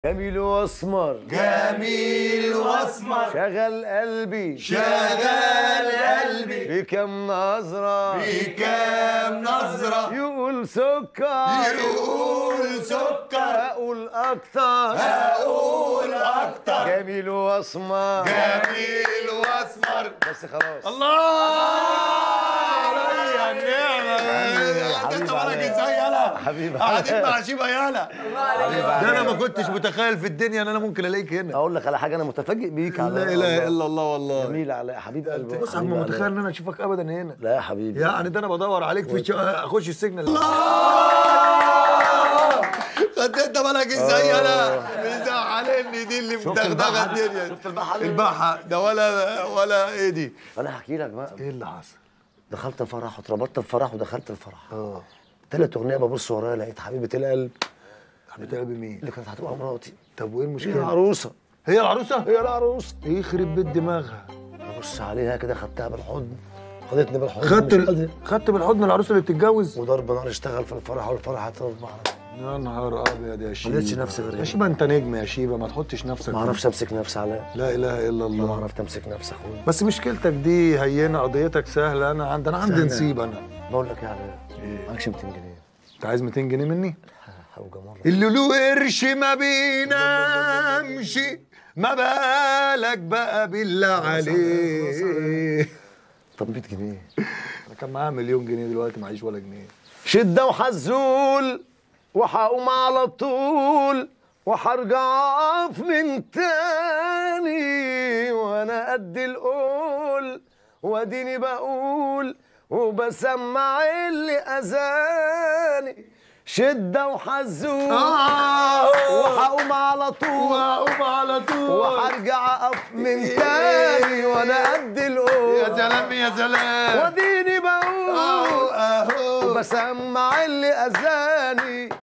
جميل واسمر جميل واسمر شغل قلبي شغال قلبي بكم نظرة بكام نظرة يقول سكر يقول سكر أقول أكتر أقول أكتر جميل واسمر جميل واسمر بس خلاص الله عليا النعمة حبيب انت مالك عليا. ازاي يالا حبيب قاعدين عليا. مع شيبة يالا ده انا ما كنتش متخيل في الدنيا ان انا ممكن الاقيك هنا أقول لك على حاجة أنا متفاجئ بيك لا على اله الا الله والله جميل على حبيب قلبي بص انا حبيب ما عليا. متخيل ان انا اشوفك ابدا هنا لا يا حبيبي يعني ده انا بدور عليك في شو... اخش السجن الله خد انت بالك ازاي انا مزعلني دي اللي مدغدغه الدنيا شفت البحة اللي- البحه ده ولا ولا ايه دي أنا هحكي لك بقى ايه اللي حصل دخلت الفرح واتربطت الفرح ودخلت الفرح اه تالت أغنية ببص ورايا لقيت حبيبة القلب حبيبتي قلبي مين اللي كانت هتبقى مراتي طب وايه هي المشكله العروسة هي العروسه هي العروسة يخرب بيت دماغها ببص عليها كده خدتها بالحضن خدتني بالحضن خدت مش قادر. ال... خدت بالحضن العروسه اللي بتتجوز وضرب نار اشتغل في الفرح والفرح هتضرب بعض يا نهار ابيض يا شيبه لقيتش نفسي غير يا هنا. شيبه انت نجم يا شيبه ما تحطش نفسك ما اعرفش امسك نفسي على لا اله الا ما الله عرفت امسك نفسي اخويا بس مشكلتك دي هينه قضيتك سهله انا عندي انا عندي سهلة. نصيب انا بقول لك ايه على معكش 200 جنيه انت عايز 200 جنيه مني حوجه مره اللي له قرش ما بينامش ما بالك بقى بالله عليه طب 100 جنيه انا كان معايا مليون جنيه دلوقتي معيش ولا جنيه شده وحزول وهقوم على طول وهرجع اقف من تاني وانا قد القول واديني بقول وبسمع اللي اذاني شده وحزول وهقوم على طول واقوم على طول وهرجع اقف من تاني وانا قد القول يا سلام يا سلام واديني بقول اهو اهو وبسمع اللي اذاني